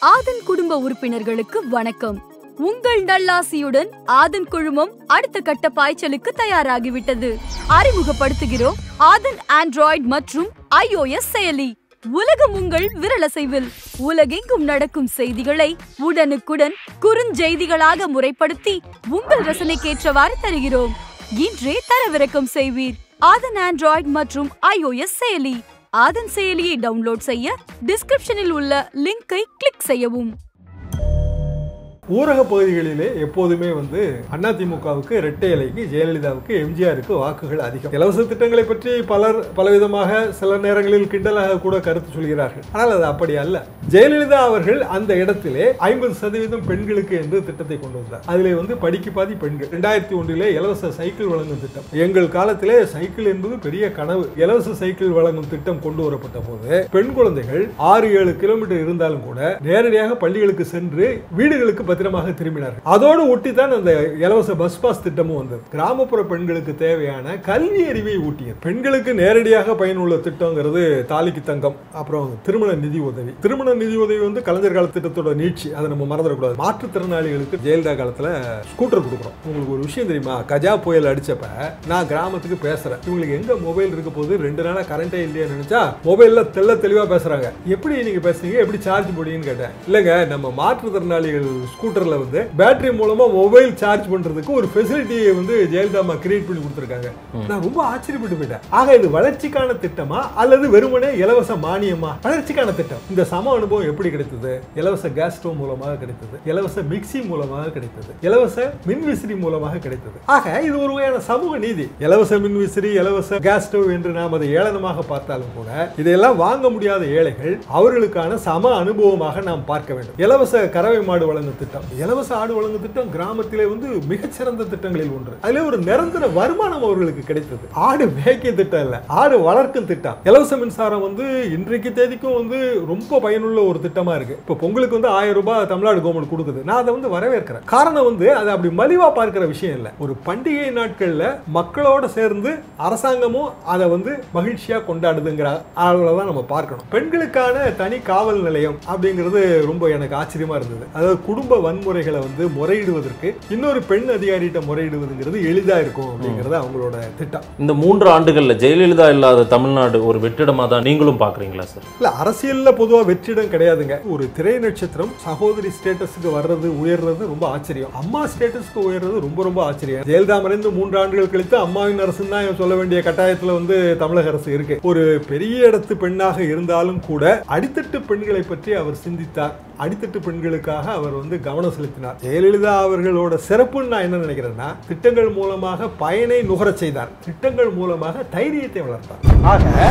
ஆதன் குடும்ப உறுப்பினர்களுக்கு வணக்கம் உங்கள் நல்லாசியுடன் ஆதன் குழுமம் அடுத்த கட்ட பாய்ச்சலுக்கு தயாராகிவிட்டது அறிமுகப்படுத்துகிறோம் ஆதன் ஆண்ட்ராய்டு மற்றும் iOS செயலி உலகம் உங்கள் விரலசைவில் உலகெங்கும் நடக்கும் செய்திகளை உடனுக்குடன் குறுஞ்செய்திகளாக முறைப்படுத்தி உங்கள் ரசனைக்கேற்றவாறு தருகிறோம் இன்றே தரவிறக்கம் செய்வீர் ஆதன் ஆண்ட்ராய்டு மற்றும் iOS செயலி ஆதன் செயலியை டவுன்லோட் செய்ய டிஸ்கிரிப்ஷனில் உள்ள லிங்கை கிளிக் செய்யவும் ஊரக பகுதிகளிலே எப்போதுமே வந்து அதிமுகவுக்கு இரட்டை இலைக்கு ஜெயலலிதாவுக்கு எம்ஜிஆருக்கு வாக்குகள் அதிகம் இலவச திட்டங்களை பற்றி பலர் பலவிதமாக சில நேரங்களில் கிண்டலாக கூட கருத்து சொல்கிறார்கள் ஆனால் அது அப்படி அல்ல ஜெயலலிதா அவர்கள் அந்த இடத்திலே ஐம்பது சதவீதம் பெண்களுக்கு என்று திட்டத்தை கொண்டு வந்தார் அதிலே வந்து படிக்கு பாதி பெண்கள் ரெண்டாயிரத்தி ஒன்றிலே இலவச சைக்கிள் வழங்கும் திட்டம் எங்கள் காலத்திலே சைக்கிள் என்பது பெரிய கனவு இலவச சைக்கிள் வழங்கும் திட்டம் கொண்டு வரப்பட்ட போது பெண் குழந்தைகள் ஆறு ஏழு கிலோமீட்டர் இருந்தாலும் கூட நேரடியாக பள்ளிகளுக்கு சென்று வீடுகளுக்கு பத்திரமாக திரும்பினார்கள் அதோடு ஒட்டித்தான் அந்த இலவச பஸ் பாஸ் திட்டமும் வந்தது கிராமப்புற பெண்களுக்கு தேவையான கல்வி அறிவை ஊட்டியது பெண்களுக்கு நேரடியாக பயனுள்ள திட்டங்கிறது தாலிக்கு தங்கம் அப்புறம் திருமண நிதி உதவி திருமண நிதி உதவி வந்து கலைஞர் கால திட்டத்தோட நீட்சி அதை நம்ம மறந்துடக்கூடாது மாற்றுத்திறனாளிகளுக்கு ஜெயலலிதா காலத்துல ஸ்கூட்டர் கொடுக்குறோம் உங்களுக்கு ஒரு விஷயம் தெரியுமா கஜா புயல் அடிச்சப்ப நான் கிராமத்துக்கு பேசுறேன் இவங்களுக்கு எங்க மொபைல் இருக்க போது ரெண்டு நாளா கரண்டே இல்லையா நினைச்சா மொபைல்ல தெள்ள தெளிவா பேசுறாங்க எப்படி நீங்க பேசுறீங்க எப்படி சார்ஜ் போடுவீங்கன்னு கேட்டேன் இல்லங்க நம்ம மாற்றுத்திறனாளிகள் ஸ்கூட்டர்ல வந்து பேட்டரி மூலமா மொபைல் சார்ஜ் பண்றதுக்கு ஒரு ஃபெசிலிட்டியை வந்து ஜெயலலிதா அம்மா கிரியேட் பண்ணி கொடுத்துருக்காங்க நான் ரொம்ப ஆச்சரியப்பட்டு போயிட்டேன் ஆக இது வளர்ச்சிக்கான திட்டமா அல்லது வெறுமனே இலவச மானியமா வளர்ச்சிக்கான திட்டம் இந்த சம அனுபவம் எப்படி கிடைத்தது இலவச கேஸ் ஸ்டவ் மூலமாக கிடைத்தது இலவச மிக்சி மூலமாக கிடைத்தது இலவச மின்விசிறி மூலமாக கிடைத்தது ஆக இது ஒரு வகையான சமூக நீதி இலவச மின்விசிறி இலவச கேஸ் ஸ்டவ் என்று நாம் அதை ஏளனமாக பார்த்தாலும் கூட இதையெல்லாம் வாங்க முடியாத ஏழைகள் அவர்களுக்கான சம அனுபவமாக நாம் பார்க்க வேண்டும் இலவச கறவை மாடு வழங்கும் திட்டம் இலவச ஆடு வழங்கும் திட்டம் கிராமத்திலே வந்து மிகச்சிறந்த திட்டங்களில் ஒன்று அதிலே ஒரு நிரந்தர வருமானம் அவர்களுக்கு கிடைத்தது ஆடு மேய்க்க திட்டம் இல்ல ஆடு வளர்க்கும் திட்டம் இலவச மின்சாரம் வந்து இன்றைக்கு தேதிக்கும் வந்து ரொம்ப பயனுள்ள ஒரு திட்டமா இருக்கு இப்போ பொங்கலுக்கு வந்து ஆயிரம் ரூபாய் தமிழ்நாடு கவர்மெண்ட் கொடுக்குது நான் அதை வந்து வரவேற்கிறேன் காரணம் வந்து அதை அப்படி மலிவா பார்க்கிற விஷயம் இல்லை ஒரு பண்டிகை நாட்கள்ல மக்களோட சேர்ந்து அரசாங்கமும் அதை வந்து மகிழ்ச்சியா கொண்டாடுதுங்கிற அளவுல தான் நம்ம பார்க்கணும் பெண்களுக்கான தனி காவல் நிலையம் அப்படிங்கிறது ரொம்ப எனக்கு ஆச்சரியமா இருந்தது அதாவது குடும்ப வன்முறைகளை வந்து முறையிடுவதற்கு இன்னொரு பெண் அதிகாரிகிட்ட முறையிடுவதுங்கிறது எளிதா இருக்கும் அப்படிங்கிறது அவங்களோட திட்டம் இந்த மூன்று ஆண்டுகள்ல ஜெயலலிதா இல்லாத தமிழ்நாடு ஒரு வெற்றிடமா தான் நீங்களும் பாக்குறீங்களா சார் இல்ல அரசியல்ல பொதுவா வெற்றிடம் கிடையாதுங்க ஒரு திரை நட்சத்திரம் சகோதரி ஸ்டேட்டஸுக்கு வர்றது உயர்றது ரொம்ப ஆச்சரியம் அம்மா ஸ்டேட்டஸ்க்கு உயர்றது ரொம்ப ரொம்ப ஆச்சரியம் ஜெயலலிதா மறைந்து மூன்று ஆண்டுகள் கழித்து அம்மாவின் அரசு தான் சொல்ல வேண்டிய கட்டாயத்துல வந்து தமிழக அரசு இருக்கு ஒரு பெரிய இடத்து பெண்ணாக இருந்தாலும் கூட அடித்தட்டு பெண்களை பற்றி அவர் சிந்தித்தார் அடித்தட்டு பெண்களுக்காக அவர் வந்து கவனம் செலுத்தினார் ஜெயலலிதா அவர்களோட சிறப்புன்னு நான் என்ன நினைக்கிறேன்னா திட்டங்கள் மூலமாக பயனை நுகரச் செய்தார் திட்டங்கள் மூலமாக தைரியத்தை வளர்த்தார் ஆக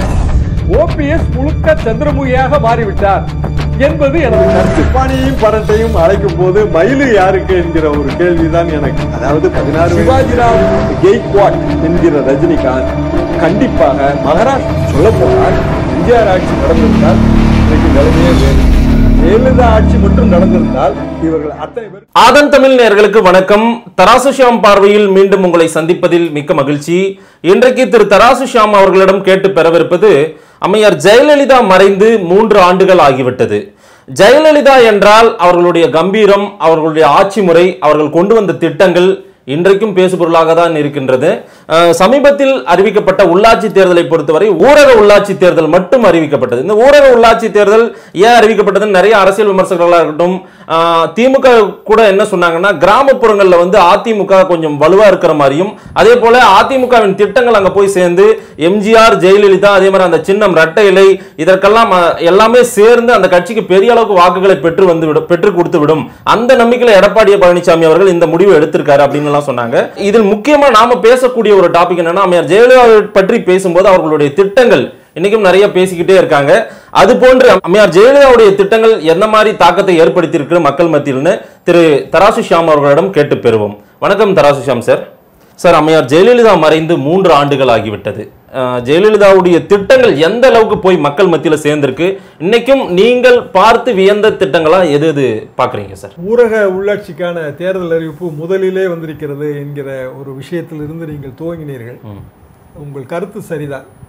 ஓபிஎஸ் முழுக்க சந்திரமுகியாக மாறிவிட்டார் என்பது எனது கருத்து பாணியையும் பரட்டையும் அழைக்கும் போது மயிலு யாருக்கு என்கிற ஒரு கேள்விதான் எனக்கு அதாவது பதினாறு சிவாஜிராவ் கெய்க்வாட் என்கிற ரஜினிகாந்த் கண்டிப்பாக மகாராஷ்டிரா சொல்ல போனால் எம்ஜிஆர் ஆட்சி நடந்திருந்தால் இன்றைக்கு நிலைமையே வேறு ஜெயலலிதா ஆட்சி மட்டும் நடந்திருந்தால் இவர்கள் அத்தனை பேர் ஆதன் தமிழ் நேயர்களுக்கு வணக்கம் தராசு ஷியாம் பார்வையில் மீண்டும் உங்களை சந்திப்பதில் மிக்க மகிழ்ச்சி இன்றைக்கு திரு தராசு ஷியாம் அவர்களிடம் கேட்டு பெறவிருப்பது அம்மையார் ஜெயலலிதா மறைந்து மூன்று ஆண்டுகள் ஆகிவிட்டது ஜெயலலிதா என்றால் அவர்களுடைய கம்பீரம் அவர்களுடைய ஆட்சி முறை அவர்கள் கொண்டு வந்த திட்டங்கள் இன்றைக்கும் பேசுபொருளாக தான் இருக்கின்றது அஹ், சமீபத்தில் அறிவிக்கப்பட்ட உள்ளாட்சி தேர்தலை பொறுத்தவரை ஊரக உள்ளாட்சி தேர்தல் மட்டும் அறிவிக்கப்பட்டது இந்த ஊரக உள்ளாட்சி தேர்தல் ஏன் அறிவிக்கப்பட்டதுன்னு நிறைய அரசியல் விமர்சகர்களாக இருக்கட்டும் அஹ், திமுக கூட என்ன சொன்னாங்கன்னா கிராமப்புறங்கள்ல வந்து அதிமுக கொஞ்சம் வலுவா இருக்கிற மாதிரியும் அதே போல அதிமுகவின் திட்டங்கள் அங்க போய் சேர்ந்து எம்ஜிஆர் ஜெயலலிதா அதே மாதிரி அந்த சின்னம் இரட்டை இலை இதற்கெல்லாம் அஹ், எல்லாமே சேர்ந்து அந்த கட்சிக்கு பெரிய அளவுக்கு வாக்குகளை பெற்று வந்து விடும் பெற்று கொடுத்து விடும் அந்த நம்பிக்கையில எடப்பாடி பழனிசாமி அவர்கள் இந்த முடிவு எடுத்திருக்காரு அப்படின்னு எல்லாம் சொன்னாங்க இதில் முக்கியமா நாம பேசக்கூடிய ஒரு டாபிக் என்னன்னா அம்மையார் ஜெயலலிதா பற்றி பேசும்போது அவர்களுடைய திட்டங்கள் இன்னைக்கும் நிறைய பேசிக்கிட்டே இருக்காங்க அது போன்று அம்மையார் ஜெயலலிதாவுடைய திட்டங்கள் என்ன மாதிரி தாக்கத்தை ஏற்படுத்தி இருக்கிற மக்கள் மத்தியில்னு திரு தராசு ஷியாம் அவர்களிடம் கேட்டு பெறுவோம் வணக்கம் தராசு ஷியாம் சார் சார் அம்மையார் ஜெயலலிதா மறைந்து மூன்று ஆண்டுகள் ஆகிவிட்டது அஹ், ஜெயலலிதாவுடைய திட்டங்கள் எந்த அளவுக்கு போய் மக்கள் மத்தியில சேர்ந்திருக்கு இன்னைக்கும் நீங்கள் பார்த்து வியந்த திட்டங்களா எது எது பாக்குறீங்க சார் ஊரக உள்ளாட்சிக்கான தேர்தல் அறிவிப்பு முதலிலே வந்திருக்கிறது என்கிற ஒரு விஷயத்திலிருந்து நீங்கள் துவங்கினீர்கள் உங்கள் கருத்து சரிதான்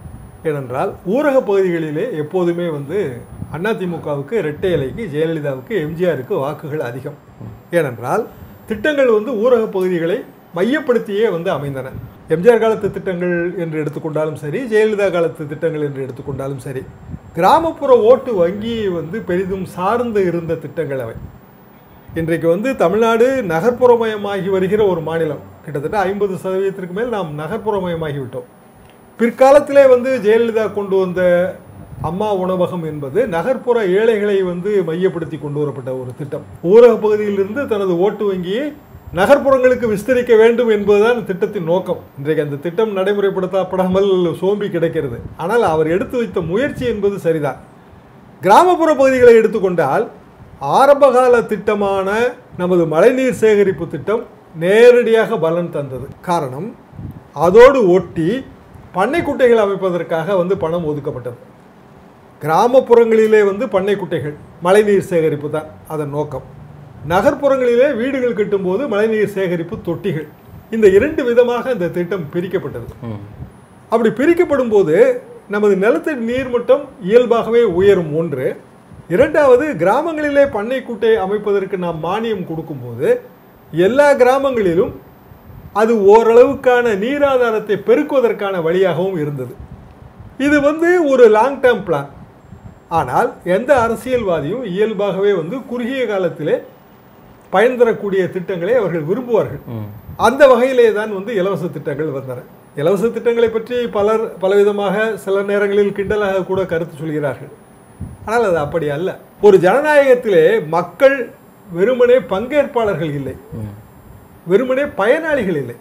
ஏனென்றால் ஊரக பகுதிகளிலே எப்போதுமே வந்து அதிமுகவுக்கு இரட்டை இலைக்கு ஜெயலலிதாவுக்கு எம்ஜிஆருக்கு வாக்குகள் அதிகம் ஏனென்றால் திட்டங்கள் வந்து ஊரக பகுதிகளை மையப்படுத்தியே வந்து அமைந்தன எம்ஜிஆர் காலத்து திட்டங்கள் என்று எடுத்துக்கொண்டாலும் சரி ஜெயலலிதா காலத்து திட்டங்கள் என்று எடுத்துக்கொண்டாலும் சரி கிராமப்புற ஓட்டு வங்கியை வந்து பெரிதும் சார்ந்து இருந்த திட்டங்கள் அவை இன்றைக்கு வந்து தமிழ்நாடு நகர்ப்புறமயமாகி வருகிற ஒரு மாநிலம் கிட்டத்தட்ட ஐம்பது சதவீதத்திற்கு மேல் நாம் நகர்ப்புறமயமாகி விட்டோம் பிற்காலத்திலே வந்து ஜெயலலிதா கொண்டு வந்த அம்மா உணவகம் என்பது நகர்ப்புற ஏழைகளை வந்து மையப்படுத்தி கொண்டு வரப்பட்ட ஒரு திட்டம் ஊரக பகுதியிலிருந்து தனது ஓட்டு வங்கியை நகர்ப்புறங்களுக்கு விஸ்தரிக்க வேண்டும் என்பதுதான் திட்டத்தின் நோக்கம் இன்றைக்கு அந்த திட்டம் நடைமுறைப்படுத்தப்படாமல் சோம்பி கிடக்கிறது ஆனால் அவர் எடுத்து வைத்த முயற்சி என்பது சரிதான் கிராமப்புற பகுதிகளை எடுத்துக்கொண்டால் ஆரம்பகால திட்டமான நமது மழைநீர் சேகரிப்பு திட்டம் நேரடியாக பலன் தந்தது காரணம் அதோடு ஒட்டி பண்ணைக்குட்டைகள் அமைப்பதற்காக வந்து பணம் ஒதுக்கப்பட்டது கிராமப்புறங்களிலே வந்து பண்ணைக்குட்டைகள் மழைநீர் சேகரிப்பு தான் அதன் நோக்கம் நகர்ப்புறங்களிலே வீடுகள் கட்டும்போது மழைநீர் சேகரிப்பு தொட்டிகள் இந்த இரண்டு விதமாக இந்த திட்டம் பிரிக்கப்பட்டது ம். அப்படி பிரிக்கப்படும் போது நமது நிலத்தடி நீர்மட்டம் இயல்பாகவே உயரும் ஒன்று இரண்டாவது கிராமங்களிலே பண்ணைக்குட்டை அமைப்பதற்கு நாம் மானியம் கொடுக்கும்போது எல்லா கிராமங்களிலும் அது ஓரளவுக்கான நீராதாரத்தை பெருக்குவதற்கான வழியாகவும் இருந்தது இது வந்து ஒரு லாங் டேர்ம் பிளான் ஆனால் எந்த அரசியல்வாதியும் இயல்பாகவே வந்து குறுகிய காலத்திலே பயன் தரக்கூடிய திட்டங்களை அவர்கள் விரும்புவார்கள் ம். அந்த வகையிலே தான் வந்து இலவச திட்டங்கள் வந்தன இலவச திட்டங்களை பற்றி பலர் பலவிதமாக சில நேரங்களில் கிண்டலாக கூட கருத்து சொல்கிறார்கள் ஆனால் அது அப்படி அல்ல ஒரு ஜனநாயகத்திலே மக்கள் வெறுமனே பங்கேற்பாளர்கள் இல்லை ம். வெறுமனே பயனாளிகள் இல்லை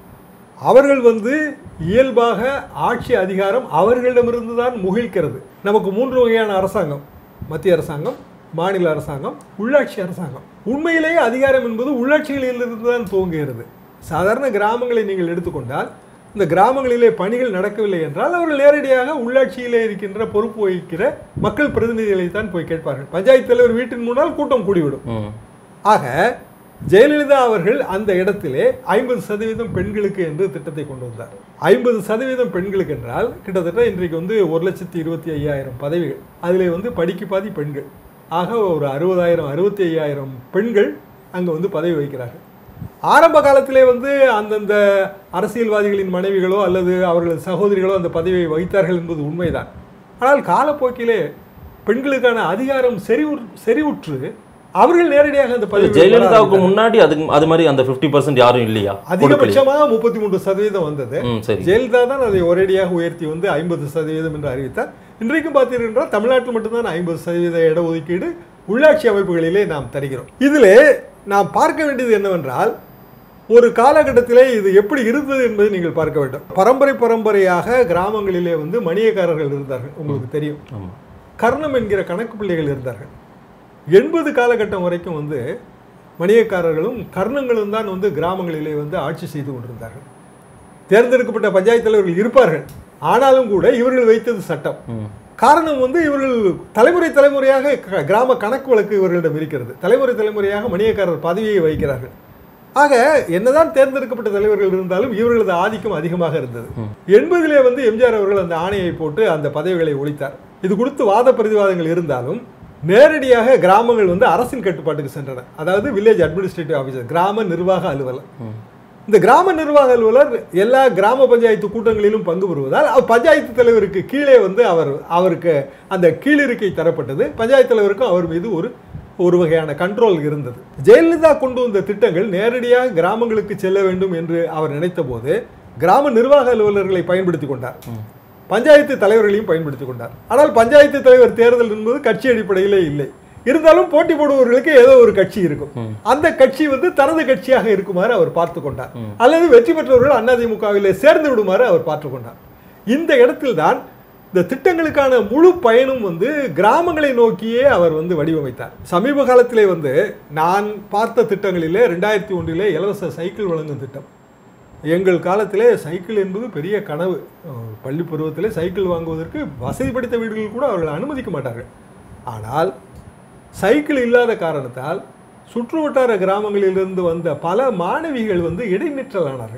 அவர்கள் வந்து இயல்பாக ஆட்சி அதிகாரம் அவர்களிடமிருந்து தான் முகிழ்க்கிறது நமக்கு மூன்று வகையான அரசாங்கம் மத்திய அரசாங்கம் மாநில அரசாங்கம் உள்ளாட்சி அரசாங்கம் உண்மையிலேயே அதிகாரம் என்பது உள்ளாட்சிகளிலிருந்து தான் துவங்குகிறது சாதாரண கிராமங்களை நீங்கள் எடுத்துக்கொண்டால் இந்த கிராமங்களிலே பணிகள் நடக்கவில்லை என்றால் அவர்கள் நேரடியாக உள்ளாட்சியிலே இருக்கின்ற பொறுப்பு வகிக்கிற மக்கள் பிரதிநிதிகளை தான் போய் கேட்பார்கள் பஞ்சாயத்து தலைவர் வீட்டின் முன்னால் கூட்டம் கூடிவிடும் ம். ஆக ஜெயலலிதா அவர்கள் அந்த இடத்திலே ஐம்பது சதவீதம் பெண்களுக்கு என்று திட்டத்தை கொண்டு வந்தார் ஐம்பது சதவீதம் பெண்களுக்கு என்றால் கிட்டத்தட்ட இன்றைக்கு வந்து ஒரு லட்சத்தி இருபத்தி ஐயாயிரம் பதவிகள் அதிலே வந்து படிக்கு பாதி பெண்கள் ஆக ஒரு அறுபதாயிரம் அறுபத்தி ஐயாயிரம் பெண்கள் அங்கே வந்து பதவி வகிக்கிறார்கள் ஆரம்ப காலத்திலே வந்து அந்தந்த அரசியல்வாதிகளின் மனைவிகளோ அல்லது அவர்களது சகோதரிகளோ அந்த பதவியை வகித்தார்கள் என்பது உண்மைதான் ஆனால் காலப்போக்கிலே பெண்களுக்கான அதிகாரம் செறிவு செறிவுற்று அவர்கள் நேரடியாக அந்த பதவி ஜெயலலிதாவுக்கு முன்னாடி அதுக்கு அது மாதிரி அந்த 50% பர்சன்ட் யாரும் இல்லையா கொடுக்கலையா? அதிகபட்சமாக முப்பத்தி மூன்று சதவீதம் வந்தது ம் சரி ஜெயலலிதா தான் அதை ஒரேடியாக உயர்த்தி வந்து ஐம்பது சதவீதம் என்று அறிவித்தார் இன்றைக்கும் பார்த்தீர்கள் என்றால் தமிழ்நாட்டில் மட்டும்தான் ஐம்பது சதவீத இடஒதுக்கீடு உள்ளாட்சி அமைப்புகளிலே நாம் தருகிறோம் இதிலே நாம் பார்க்க வேண்டியது என்னவென்றால் ஒரு காலகட்டத்திலே இது எப்படி இருந்தது என்பதை நீங்கள் பார்க்க வேண்டும் பரம்பரை பரம்பரையாக கிராமங்களிலே வந்து மணியக்காரர்கள் இருந்தார்கள் உங்களுக்கு தெரியும் ஆமா கர்ணம் என்கிற கணக்கு பிள்ளைகள் இருந்தார்கள் எண்பது காலகட்டம் வரைக்கும் வந்து மணியக்காரர்களும் கர்ணங்களும் தான் வந்து கிராமங்களிலே வந்து ஆட்சி செய்து கொண்டிருந்தார்கள் தேர்ந்தெடுக்கப்பட்ட பஞ்சாயத்து தலைவர்கள் இருப்பார்கள் ஆனாலும் கூட இவர்கள் வைத்தது சட்டம் ம். காரணம் வந்து இவர்கள் தலைமுறை தலைமுறையாக க- கிராம கணக்கு வழக்கு இவர்களிடம் இருக்கிறது தலைமுறை தலைமுறையாக மணியக்காரர் பதவியை வகிக்கிறார்கள் ஆக என்னதான் தேர்ந்தெடுக்கப்பட்ட தலைவர்கள் இருந்தாலும் இவர்களது ஆதிக்கம் அதிகமாக இருந்தது எண்பதிலே வந்து எம்ஜிஆர் அவர்கள் அந்த ஆணையை போட்டு அந்த பதவிகளை ஒழித்தார் இது குறித்து வாத பிரதிவாதங்கள் இருந்தாலும் நேரடியாக கிராமங்கள் வந்து அரசின் கட்டுப்பாட்டுக்கு சென்றன அதாவது வில்லேஜ் அட்மினிஸ்ட்ரேட்டிவ் ஆஃபீஸர் கிராம நிர்வாக அலுவலர் இந்த கிராம நிர்வாக அலுவலர் எல்லா கிராம பஞ்சாயத்து கூட்டங்களிலும் பங்கு பெறுவதால் அவர் பஞ்சாயத்து தலைவருக்கு கீழே வந்து அவர் அவருக்கு அந்த கீழிருக்கை தரப்பட்டது பஞ்சாயத்து தலைவருக்கும் அவர் மீது ஒரு ஒரு வகையான கண்ட்ரோல் இருந்தது ஜெயலலிதா கொண்டு வந்த திட்டங்கள் நேரடியாக கிராமங்களுக்கு செல்ல வேண்டும் என்று அவர் நினைத்த போது கிராம நிர்வாக அலுவலர்களை பயன்படுத்தி கொண்டார் பஞ்சாயத்து தலைவர்களையும் பயன்படுத்தி கொண்டார் ஆனால் பஞ்சாயத்து தலைவர் தேர்தல் என்பது கட்சி அடிப்படையிலே இல்லை இருந்தாலும் போட்டி போடுபவர்களுக்கு ஏதோ ஒரு கட்சி இருக்கும் அந்த கட்சி வந்து தனது கட்சியாக இருக்குமாறு அவர் பார்த்து கொண்டார் அல்லது வெற்றி பெற்றவர்கள் அதிமுகவிலே சேர்ந்து விடுமாறு அவர் பார்த்து கொண்டார் இந்த இடத்தில்தான் இந்த திட்டங்களுக்கான முழு பயனும் வந்து கிராமங்களை நோக்கியே அவர் வந்து வடிவமைத்தார் சமீப காலத்திலே வந்து நான் பார்த்த திட்டங்களிலே ரெண்டாயிரத்தி ஒன்றிலே இலவச சைக்கிள் வழங்கும் திட்டம் எங்கள் காலத்திலே சைக்கிள் என்பது பெரிய கனவு அஹ் பள்ளி பருவத்திலே சைக்கிள் வாங்குவதற்கு வசதி படைத்த வீடுகள் கூட அவர்கள் அனுமதிக்க மாட்டார்கள் ஆனால் சைக்கிள் இல்லாத காரணத்தால் சுற்றுவட்டார கிராமங்களிலிருந்து வந்த பல மாணவிகள் வந்து இடைநிற்றலானார்கள்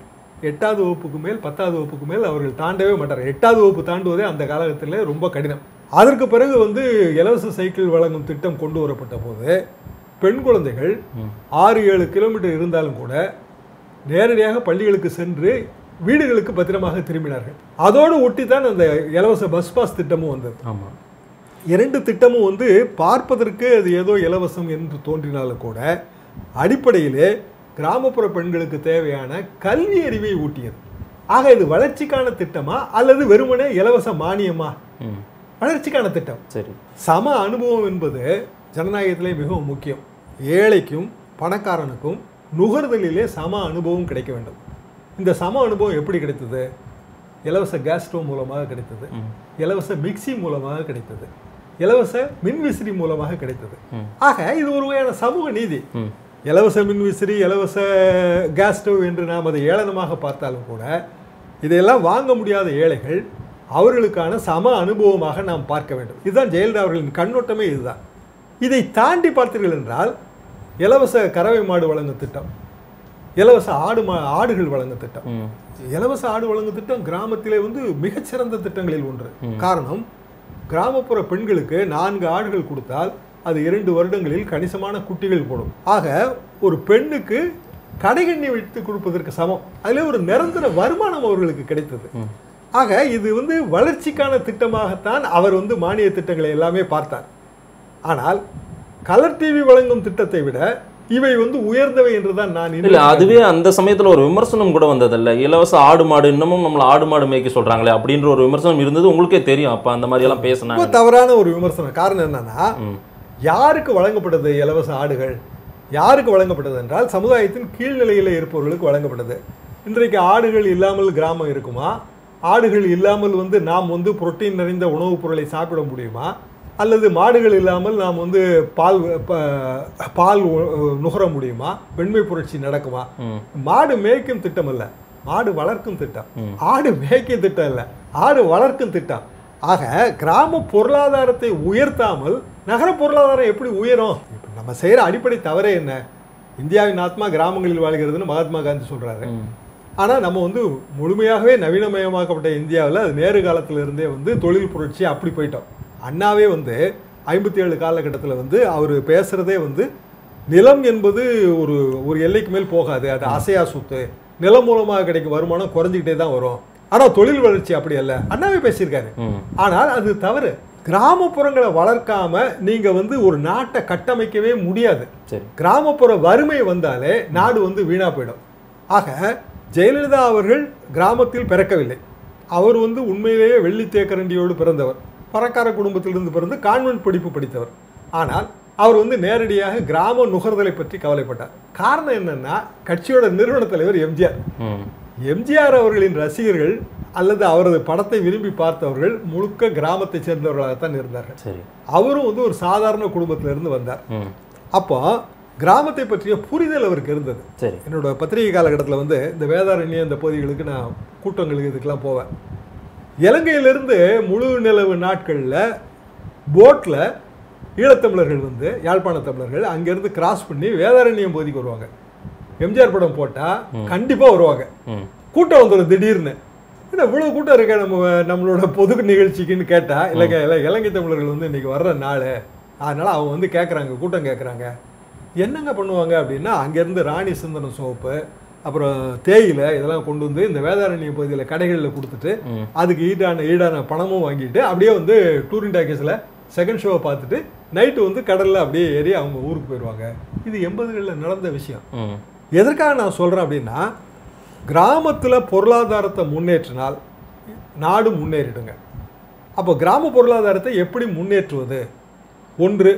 எட்டாவது வகுப்புக்கு மேல் பத்தாவது வகுப்புக்கு மேல் அவர்கள் தாண்டவே மாட்டார் எட்டாவது வகுப்பு தாண்டுவதே அந்த காலகட்டத்தில் ரொம்ப கடினம் அதற்கு பிறகு வந்து இலவச சைக்கிள் வழங்கும் திட்டம் கொண்டு வரப்பட்ட போது பெண் குழந்தைகள் ஆறு ஏழு கிலோமீட்டர் இருந்தாலும் கூட நேரடியாக பள்ளிகளுக்கு சென்று வீடுகளுக்கு பத்திரமாக திரும்பினார்கள் அதோடு ஒட்டித்தான் அந்த இலவச பஸ் பாஸ் திட்டமும் வந்தது ஆமா இரண்டு திட்டமும் வந்து பார்ப்பதற்கு அது ஏதோ இலவசம் என்று தோன்றினாலும் கூட அடிப்படையிலே கிராமப்புற பெண்களுக்கு தேவையான கல்வி அறிவை ஊட்டியது ஆக இது வளர்ச்சிக்கான திட்டமா அல்லது வெறுமனே இலவச மானியமா ம் வளர்ச்சிக்கான திட்டம் சரி சம அனுபவம் என்பது ஜனநாயகத்திலே மிகவும் முக்கியம் ஏழைக்கும் பணக்காரனுக்கும் நுகர்தலிலே சம அனுபவம் கிடைக்க வேண்டும் இந்த சம அனுபவம் எப்படி கிடைத்தது இலவச கேஸ் ஸ்டவ் மூலமாக கிடைத்தது இலவச மிக்ஸி மூலமாக கிடைத்தது இலவச மின்விசிறி மூலமாக கிடைத்தது ஆக இது ஒரு வகையான சமூக நீதி ம் இலவச மின்விசிறி இலவச கேஸ் ஸ்டவ் என்று நாம் அதை ஏளனமாக பார்த்தாலும் கூட இதையெல்லாம் வாங்க முடியாத ஏழைகள் அவர்களுக்கான சம அனுபவமாக நாம் பார்க்க வேண்டும் இதுதான் ஜெயலலிதா அவர்களின் கண்ணோட்டமே இதுதான் இதை தாண்டி பார்த்தீர்கள் என்றால் இலவச கறவை மாடு வழங்கும் திட்டம் இலவச ஆடு மா ஆடுகள் வழங்கும் திட்டம் ம் இலவச ஆடு வழங்கும் திட்டம் கிராமத்திலே வந்து மிகச்சிறந்த திட்டங்களில் ஒன்று காரணம் கிராமப்புற பெண்களுக்கு நான்கு ஆடுகள் கொடுத்தால் அது இரண்டு வருடங்களில் கணிசமான குட்டிகள் போடும் ஆக ஒரு பெண்ணுக்கு கடைகண்ணி வைத்து கொடுப்பதற்கு சமம் அதிலே ஒரு நிரந்தர வருமானம் அவர்களுக்கு கிடைத்தது ஆக இது வந்து வளர்ச்சிக்கான திட்டமாகத்தான் அவர் வந்து மானிய திட்டங்களை எல்லாமே பார்த்தார் ஆனால் கலர் டிவி வழங்கும் திட்டத்தை விட இவை வந்து உயர்ந்தவை என்றுதான் நான் இல்ல இன்னும் அதுவே அந்த சமயத்துல ஒரு விமர்சனம் கூட வந்ததில்ல இலவச ஆடு மாடு இன்னமும் நம்மள ஆடு மாடு மேய்க்க சொல்றாங்களே அப்படின்ற ஒரு விமர்சனம் இருந்தது உங்களுக்கே தெரியும் அப்ப அந்த மாதிரி எல்லாம் ரொம்ப பேசினாங்க தவறான ஒரு விமர்சனம் காரணம் என்னன்னா ம். யாருக்கு வழங்கப்பட்டது இலவச ஆடுகள் யாருக்கு வழங்கப்பட்டது என்றால் சமுதாயத்தின் கீழ்நிலையில் இருப்பவர்களுக்கு வழங்கப்பட்டது இன்றைக்கு ஆடுகள் இல்லாமல் கிராமம் இருக்குமா ஆடுகள் இல்லாமல் வந்து நாம் வந்து புரோட்டீன் நிறைந்த உணவுப் பொருளை சாப்பிட முடியுமா அல்லது மாடுகள் இல்லாமல் நாம் வந்து பால் ப- பால் உ- நுகர முடியுமா வெண்மை புரட்சி நடக்குமா ம். மாடு மேய்க்கும் திட்டம் அல்ல மாடு வளர்க்கும் திட்டம் ஆடு மேய்க்கும் திட்டம் இல்ல ஆடு வளர்க்கும் திட்டம் ஆக கிராம பொருளாதாரத்தை உயர்த்தாமல் நகர பொருளாதாரம் எப்படி உயரும் இப்ப நம்ம செய்யற அடிப்படை தவறே என்ன இந்தியாவின் ஆத்மா கிராமங்களில் வாழ்கிறதுன்னு மகாத்மா காந்தி சொல்றாரு ஆனா நம்ம வந்து முழுமையாகவே நவீனமயமாக்கப்பட்ட இந்தியாவில் அது நேரு காலத்துல இருந்தே வந்து தொழில் புரட்சி அப்படி போயிட்டோம் அண்ணாவே வந்து ஐம்பத்தி ஏழு காலகட்டத்தில் வந்து அவர் பேசுறதே வந்து நிலம் என்பது ஒரு ஒரு எல்லைக்கு மேல் போகாது அது அசையா சொத்து நிலம் மூலமாக கிடைக்கும் வருமானம் குறைஞ்சிக்கிட்டே தான் வரும் ஆனா தொழில் வளர்ச்சி அப்படி அல்ல அண்ணாவே பேசியிருக்காரு ம். ஆனால் அது தவறு கிராமப்புறங்களை வளர்க்காம நீங்க வந்து ஒரு நாட்டை கட்டமைக்கவே முடியாது சரி கிராமப்புற வறுமை வந்தாலே நாடு வந்து வீணா போயிடும் ஆக ஜெயலலிதா அவர்கள் கிராமத்தில் பிறக்கவில்லை அவர் வந்து உண்மையிலேயே வெள்ளி தேக்கரண்டியோடு பிறந்தவர் பணக்கார குடும்பத்திலிருந்து பிறந்து கான்வென்ட் படிப்பு படித்தவர் ஆனால் அவர் வந்து நேரடியாக கிராம நுகர்தலை பற்றி கவலைப்பட்டார் காரணம் என்னன்னா கட்சியோட நிறுவன தலைவர் எம்ஜிஆர் ம் எம்ஜிஆர் அவர்களின் ரசிகர்கள் அல்லது அவரது படத்தை விரும்பி பார்த்தவர்கள் முழுக்க கிராமத்தை சேர்ந்தவர்களாகத்தான் இருந்தார்கள் சரி அவரும் வந்து ஒரு சாதாரண குடும்பத்திலிருந்து வந்தார் ம் அப்போ கிராமத்தை பற்றிய புரிதல் அவருக்கு இருந்தது சரி என்னோட பத்திரிகை காலகட்டத்தில் வந்து இந்த வேதாரண்யம் இந்த பகுதிகளுக்கு நான் கூட்டங்களுக்கு இதுக்கெல்லாம் போவேன் இலங்கையிலிருந்து முழு நிலவு நாட்களில் போட்டில் ஈழத்தமிழர்கள் வந்து யாழ்ப்பாண தமிழர்கள் அங்கேருந்து கிராஸ் பண்ணி வேதாரண்யம் பகுதிக்கு வருவாங்க எம்ஜிஆர் படம் போட்டால் கண்டிப்பாக வருவாங்க ம் கூட்டம் வந்துடும் திடீர்னு என்ன இவ்வளோ கூட்டம் இருக்க நம்ம நம்மளோட பொது நிகழ்ச்சிக்குன்னு கேட்டால் இல்லைங்க இல்லை இலங்கை தமிழர்கள் வந்து இன்னைக்கு வர்ற நாள் அதனால அவங்க வந்து கேட்குறாங்க கூட்டம் கேட்குறாங்க என்னங்க பண்ணுவாங்க அப்படின்னா அங்கேருந்து ராணி சிந்தனம் சோப்பு அப்புறம் தேயிலை இதெல்லாம் கொண்டு வந்து இந்த வேதாரண்ய பகுதியில் கடைகளில் கொடுத்துட்டு ம். அதுக்கு ஈடான ஈடான பணமும் வாங்கிட்டு அப்படியே வந்து டூரிங் டாக்கீஸில் செகண்ட் ஷோவை பார்த்துட்டு நைட்டு வந்து கடலில் அப்படியே ஏறி அவங்க ஊருக்கு போயிடுவாங்க இது எண்பதுகளில் நடந்த விஷயம் ம் எதற்காக நான் சொல்கிறேன் அப்படின்னா கிராமத்தில் பொருளாதாரத்தை முன்னேற்றினால் நாடு முன்னேறிடுங்க அப்போ கிராம பொருளாதாரத்தை எப்படி முன்னேற்றுவது ஒன்று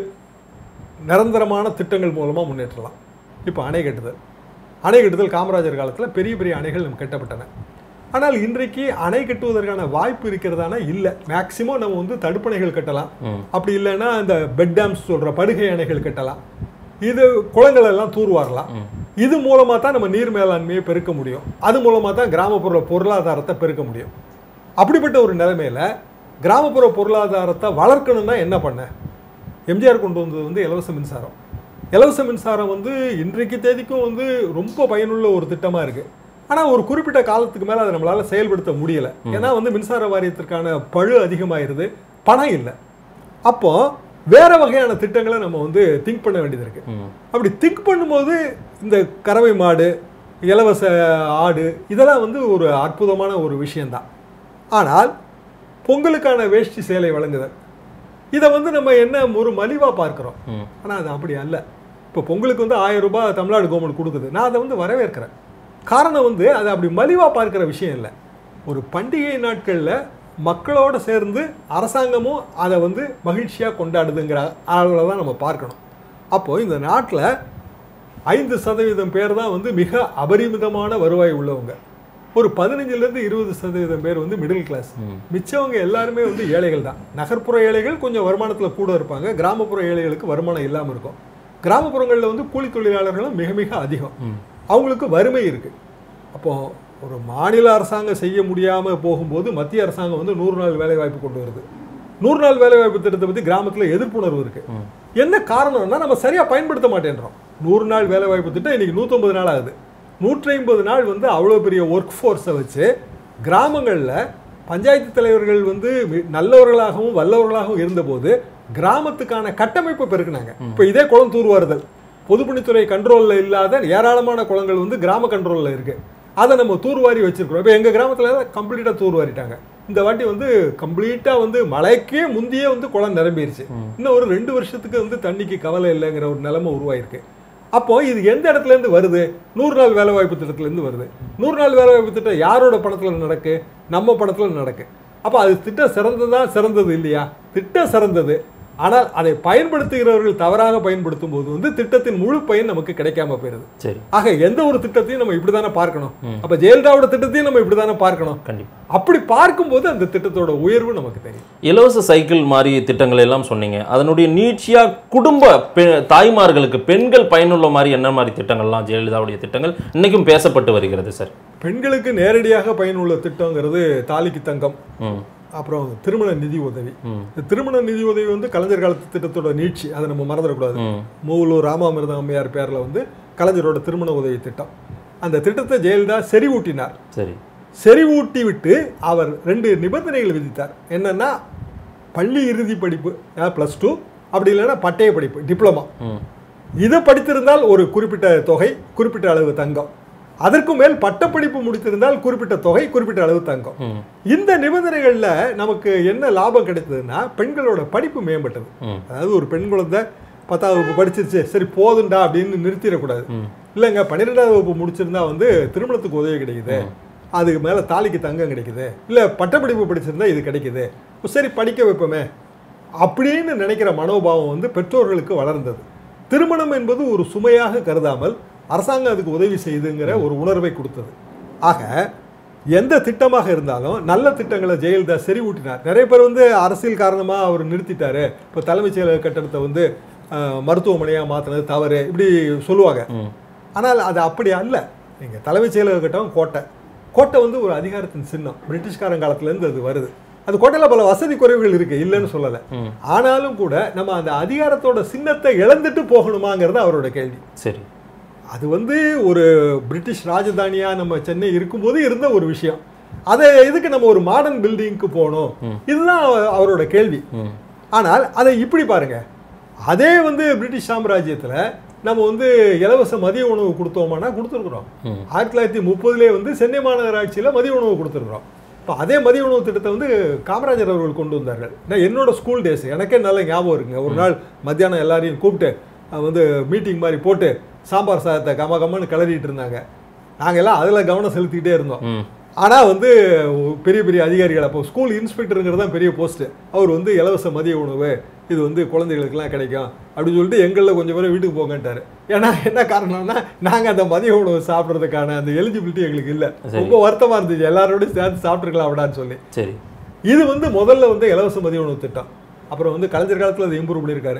நிரந்தரமான திட்டங்கள் மூலமாக முன்னேற்றலாம் இப்போ அணை கட்டுதல் அணை கட்டுதல் காமராஜர் காலத்தில் பெரிய பெரிய அணைகள் நம்ம கட்டப்பட்டன ஆனால் இன்றைக்கு அணை கட்டுவதற்கான வாய்ப்பு இருக்கிறதானா இல்லை மேக்சிமம் நம்ம வந்து தடுப்பணைகள் கட்டலாம் ம். அப்படி இல்லைன்னா இந்த பெட் டேம்ஸ் சொல்கிற படுகை அணைகள் கட்டலாம் இது குளங்கள் எல்லாம் தூர்வாரலாம் இது மூலமாக தான் நம்ம நீர் மேலாண்மையை பெருக்க முடியும் அது மூலமாக தான் கிராமப்புற பொருளாதாரத்தை பெருக்க முடியும் அப்படிப்பட்ட ஒரு நிலைமையில கிராமப்புற பொருளாதாரத்தை வளர்க்கணும்னா என்ன பண்ண எம்ஜிஆர் கொண்டு வந்தது வந்து இலவச மின்சாரம் இலவச மின்சாரம் வந்து இன்றைக்கு தேதிக்கும் வந்து ரொம்ப பயனுள்ள ஒரு திட்டமாக இருக்குது ஆனால் ஒரு குறிப்பிட்ட காலத்துக்கு மேலே அதை நம்மளால செயல்படுத்த முடியல ஏன்னா வந்து மின்சார வாரியத்திற்கான பழு அதிகமாயிருது பணம் இல்லை அப்போ வேற வகையான திட்டங்களை நம்ம வந்து திங்க் பண்ண வேண்டியது இருக்கு ம். அப்படி திங்க் பண்ணும்போது இந்த கறவை மாடு இலவச ஆடு இதெல்லாம் வந்து ஒரு அற்புதமான ஒரு விஷயம்தான் ஆனால் பொங்கலுக்கான வேஷ்டி சேலை வழங்குதல் இதை வந்து நம்ம என்ன ஒரு மலிவா பார்க்கிறோம் ம். ஆனால் அது அப்படி அல்ல இப்போ பொங்கலுக்கு வந்து ஆயிரம் ரூபாய் தமிழ்நாடு கவர்மெண்ட் கொடுக்குது நான் அதை வந்து வரவேற்கிறேன் காரணம் வந்து அது அப்படி மலிவா பார்க்கிற விஷயம் இல்லை ஒரு பண்டிகை நாட்களில் மக்களோட சேர்ந்து அரசாங்கமும் அதை வந்து மகிழ்ச்சியாக கொண்டாடுதுங்கிற அளவில் தான் நம்ம பார்க்கணும் அப்போது இந்த நாட்டில் ஐந்து சதவீதம் பேர் தான் வந்து மிக அபரிமிதமான வருவாய் உள்ளவங்க ஒரு பதினஞ்சுலேருந்து இருபது சதவீதம் பேர் வந்து மிடில் கிளாஸ் மிச்சவங்க எல்லாருமே வந்து ஏழைகள் தான் நகர்ப்புற ஏழைகள் கொஞ்சம் வருமானத்தில் கூட இருப்பாங்க கிராமப்புற ஏழைகளுக்கு வருமானம் இல்லாமல் இருக்கும் கிராமப்புறங்களில் வந்து கூலி தொழிலாளர்களும் மிக மிக அதிகம் அவங்களுக்கு வறுமை இருக்கு அப்போ ஒரு மாநில அரசாங்கம் செய்ய முடியாமல் போகும்போது மத்திய அரசாங்கம் வந்து நூறு நாள் வேலை வாய்ப்பு கொண்டு வருது நூறு நாள் வேலை வாய்ப்பு திட்டத்தை பற்றி கிராமத்தில் எதிர்ப்புணர்வு இருக்கு என்ன காரணம்னா நம்ம சரியா பயன்படுத்த மாட்டேன்றோம் நூறு நாள் வேலை வாய்ப்பு திட்டம் இன்னைக்கு நூற்றம்பது நாள் ஆகுது நூற்றி ஐம்பது நாள் வந்து அவ்வளோ பெரிய ஒர்க் ஃபோர்ஸை வச்சு கிராமங்களில் பஞ்சாயத்து தலைவர்கள் வந்து மி- நல்லவர்களாகவும் வல்லவர்களாகவும் இருந்தபோது கிராமத்துக்கான கட்டமைப்பை பெருக்குனாங்க இப்போ இதே குளம் தூர்வாறுதல் பொதுப்பணித்துறை கண்ட்ரோலில் இல்லாத ஏராளமான குளங்கள் வந்து கிராம கண்ட்ரோலில் இருக்கு அதை நம்ம தூர்வாரி வச்சிருக்கிறோம் இப்போ எங்கள் கிராமத்தில் கம்ப்ளீட்டாக தூர்வாரிட்டாங்க இந்த வாட்டி வந்து கம்ப்ளீட்டாக வந்து மழைக்கே முந்தியே வந்து குளம் நிரம்பிருச்சு இன்னும் ஒரு ரெண்டு வருஷத்துக்கு வந்து தண்ணிக்கு கவலை இல்லைங்கிற ஒரு நிலைமை உருவாயிருக்கு அப்போ இது எந்த இடத்துல இருந்து வருது நூறு நாள் வேலை வாய்ப்பு திட்டத்துல இருந்து வருது நூறு நாள் வேலை வாய்ப்பு திட்டம் யாரோட பணத்துல நடக்கு நம்ம பணத்துல நடக்கு அப்போ அது திட்டம் சிறந்ததா சிறந்தது இல்லையா திட்டம் சிறந்தது ஆனால் அதை பயன்படுத்துகிறவர்கள் தவறாக பயன்படுத்தும் போது வந்து திட்டத்தின் முழு பயன் நமக்கு கிடைக்காம போயிருது சரி ஆக எந்த ஒரு திட்டத்தையும் நம்ம இப்படிதானே பார்க்கணும் அப்ப ஜெயலலிதாவோட திட்டத்தையும் நம்ம இப்படிதானே பார்க்கணும் கண்டிப்பா அப்படி பார்க்கும்போது அந்த திட்டத்தோட உயர்வு நமக்கு தெரியும் இலவச சைக்கிள் மாதிரி திட்டங்கள் எல்லாம் சொன்னீங்க அதனுடைய நீட்சியா குடும்ப பெ- தாய்மார்களுக்கு பெண்கள் பயனுள்ள மாதிரி என்ன மாதிரி திட்டங்கள்லாம் ஜெயலலிதாவுடைய திட்டங்கள் இன்னைக்கும் பேசப்பட்டு வருகிறது சார் பெண்களுக்கு நேரடியாக பயனுள்ள திட்டங்கிறது தாலிக்கு தங்கம் ம் அப்புறம் திருமண நிதி உதவி ம். இந்த திருமண நிதி உதவி வந்து கலைஞர் காலத்து திட்டத்தோட நீட்சி அதை நம்ம மறந்துடக்கூடாது ம் மூவலூர் ராமாமிர்தம் அம்மையார் பேர்ல வந்து கலைஞரோட திருமண உதவி திட்டம் அந்த திட்டத்தை ஜெயலலிதா செறிவூட்டினார் சரி செறிவூட்டி விட்டு அவர் ரெண்டு நிபந்தனைகள் விதித்தார் என்னன்னா பள்ளி இறுதி படிப்பு ப்ளஸ் டூ அப்படி இல்லைன்னா பட்டய படிப்பு டிப்ளமா ம் இதை படித்திருந்தால் ஒரு குறிப்பிட்ட தொகை குறிப்பிட்ட அளவு தங்கம் அதற்கு மேல் பட்டப்படிப்பு முடித்திருந்தால் குறிப்பிட்ட தொகை குறிப்பிட்ட அளவு தங்கம் ம் இந்த நிபந்தனைகள்ல நமக்கு என்ன லாபம் கிடைத்ததுன்னா பெண்களோட படிப்பு மேம்பட்டது ம் அதாவது ஒரு பெண் குழந்தை பத்தாவது வகுப்பு படிச்சிருச்சு சரி போதுண்டா அப்படின்னு நிறுத்திடக்கூடாது ம். இல்லைங்க பன்னிரெண்டாவது வகுப்பு முடிச்சிருந்தா வந்து திருமணத்துக்கு உதவி கிடைக்குது அதுக்கு மேல தாலிக்கு தங்கம் கிடைக்குது இல்ல பட்டப்படிப்பு படிச்சிருந்தா இது கிடைக்குது சரி படிக்க வைப்போமே அப்படின்னு நினைக்கிற மனோபாவம் வந்து பெற்றோர்களுக்கு வளர்ந்தது திருமணம் என்பது ஒரு சுமையாக கருதாமல் அரசாங்கம் அதுக்கு உதவி செய்துங்கிற ஒரு உணர்வை கொடுத்தது ஆக எந்த திட்டமாக இருந்தாலும் நல்ல திட்டங்களை ஜெயலலிதா செறிவூட்டினார் நிறைய பேர் வந்து அரசியல் காரணமா அவர் நிறுத்திட்டாரு இப்போ தலைமைச் செயலக கட்டடத்தை வந்து அஹ், மருத்துவமனையா மாத்தினது தவறு இப்படி சொல்லுவாங்க ம் ஆனால் அது அப்படி அல்ல நீங்க தலைமைச் செயலக கட்டம் கோட்டை கோட்டை வந்து ஒரு அதிகாரத்தின் சின்னம் பிரிட்டிஷ்காரன் காலத்துல இருந்து அது வருது அது கோட்டையில பல வசதி குறைவுகள் இருக்கு இல்லைன்னு சொல்லலை ம் ஆனாலும் கூட நம்ம அந்த அதிகாரத்தோட சின்னத்தை இழந்துட்டு போகணுமாங்கிறது அவரோட கேள்வி சரி அது வந்து ஒரு பிரிட்டிஷ் ராஜதானியா நம்ம சென்னை இருக்கும்போது இருந்த ஒரு விஷயம் அதை எதுக்கு நம்ம ஒரு மாடர்ன் பில்டிங்க்கு போகணும் இதுதான் அவ- அவரோட கேள்வி ம் ஆனால் அதை இப்படி பாருங்க அதே வந்து பிரிட்டிஷ் சாம்ராஜ்யத்துல நம்ம வந்து இலவச மதிய உணவு கொடுத்தோமானா கொடுத்துருக்குறோம் ம். ஆயிரத்தி தொள்ளாயிரத்தி முப்பதுலேயே வந்து சென்னை மாநகராட்சியில மதிய உணவு கொடுத்துருக்குறோம் இப்போ அதே மதிய உணவு திட்டத்தை வந்து காமராஜர் அவர்கள் கொண்டு வந்தார்கள் நான் என்னோட ஸ்கூல் டேஸ் எனக்கே நல்ல ஞாபகம் இருக்குங்க ஒரு நாள் மத்தியானம் எல்லாரையும் கூப்பிட்டு அஹ், வந்து மீட்டிங் மாதிரி போட்டு சாம்பார் சாதத்தை கம கமன்னு கிளறிட்டு இருந்தாங்க நாங்க எல்லாம் அதுல கவனம் செலுத்திக்கிட்டே இருந்தோம் ம் ஆனா வந்து பெரிய பெரிய அதிகாரிகள் அப்போ ஸ்கூல் இன்ஸ்பெக்டருங்கிறது தான் பெரிய போஸ்ட் அவர் வந்து இலவச மதிய உணவு இது வந்து குழந்தைகளுக்கெல்லாம் கிடைக்கும் அப்படின்னு சொல்லிட்டு எங்களில் கொஞ்சம் பேர் வீட்டுக்கு போங்கன்ட்டாரு ஏன்னா என்ன காரணம்னா நாங்க அந்த மதிய உணவு சாப்பிட்றதுக்கான அந்த எலிஜிபிலிட்டி எங்களுக்கு இல்லை சரி. ரொம்ப வருத்தமா இருந்துச்சு எல்லாரோடையும் சேர்த்து சாப்பிட்டுருக்கலாம் அப்படின்னு சொல்லி சரி இது வந்து முதல்ல வந்து இலவச மதிய உணவு திட்டம் அப்புறம் வந்து கலைஞர் காலத்துல அதை இம்ப்ரூவ் பண்ணியிருக்காரு